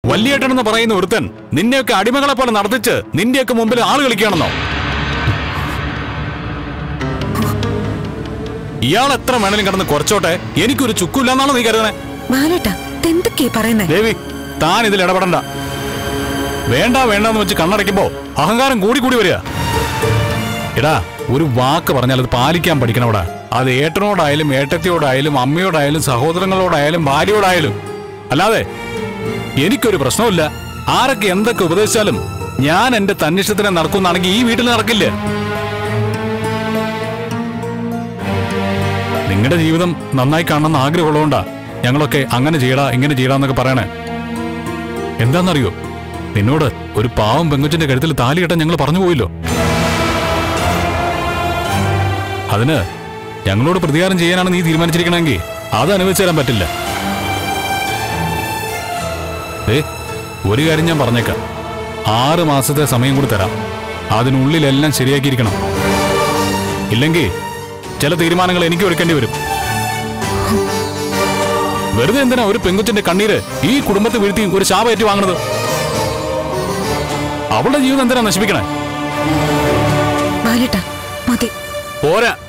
വല്യേട്ടനെന്ന് പറയുന്ന ഒരുത്തൻ നിന്നെയൊക്കെ അടിമകളെ പോലെ നടത്തിച്ച് നിന്റെയൊക്കെ മുമ്പിൽ ആള് കളിക്കുകയാണെന്നോ ഇയാൾ എത്ര വേണേലും കിടന്ന് കുറച്ചോട്ടെ എനിക്കൊരു ചുക്കില്ലെന്നാണോ നീ കരുതണേ ബാലേട്ടാ എന്തൊക്കെയാ പറയുന്നേ ദേവി താൻ ഇതിൽ ഇടപെടണ്ട വേണ്ട വേണ്ടെന്ന് വെച്ച് കണ്ണടയ്ക്കുമ്പോ അഹങ്കാരം കൂടി കൂടി വരിക എടാ ഒരു വാക്ക് പറഞ്ഞാൽ അത് പാലിക്കാൻ പഠിക്കണവിടെ അത് ഏട്ടനോടായാലും ഏട്ടത്തിയോടായാലും അമ്മയോടായാലും സഹോദരങ്ങളോടായാലും ഭാര്യയോടായാലും അല്ലാതെ എനിക്കൊരു പ്രശ്നമില്ല ആരൊക്കെ എന്തൊക്കെ ഉപദേശിച്ചാലും ഞാൻ എന്റെ തന്നിഷ്ടത്തിനെ നടക്കുന്നാണെങ്കിൽ ഈ വീട്ടിൽ നടക്കില്ല നിങ്ങളുടെ ജീവിതം നന്നായി കാണണമെന്ന് ആഗ്രഹമുള്ളതുകൊണ്ടാ ഞങ്ങളൊക്കെ അങ്ങനെ ചെയ്യടാ ഇങ്ങനെ ചെയ്യടാ എന്നൊക്കെ പറയണേ എന്താണെന്നറിയോ നിന്നോട് ഒരു പാവം പെങ്കൊച്ചിന്റെ കഴുത്തിൽ താലി കെട്ടാൻ ഞങ്ങൾ പറഞ്ഞു പോയില്ലോ അതിന് ഞങ്ങളോട് പ്രതികാരം ചെയ്യാനാണ് നീ തീരുമാനിച്ചിരിക്കണമെങ്കിൽ അത് അനുവദിച്ചു തരാൻ പറ്റില്ല ഏ ഒരു കാര്യം ഞാൻ പറഞ്ഞേക്കാം ആറ് മാസത്തെ സമയം കൂടി തരാം അതിനുള്ളിലെല്ലാം ശരിയാക്കിയിരിക്കണം ഇല്ലെങ്കിൽ ചില തീരുമാനങ്ങൾ എനിക്ക് എടുക്കേണ്ടി വരും വെറുതെ എന്തിനാ ഒരു പെങ്കൊച്ചിന്റെ കണ്ണീര് ഈ കുടുംബത്തെ വീഴ്ത്തി ഒരു ശാപേറ്റ് വാങ്ങണത് അവളുടെ ജീവിതം എന്തിനാ നശിപ്പിക്കണേ ബാലേട്ടാ മതി പോരാ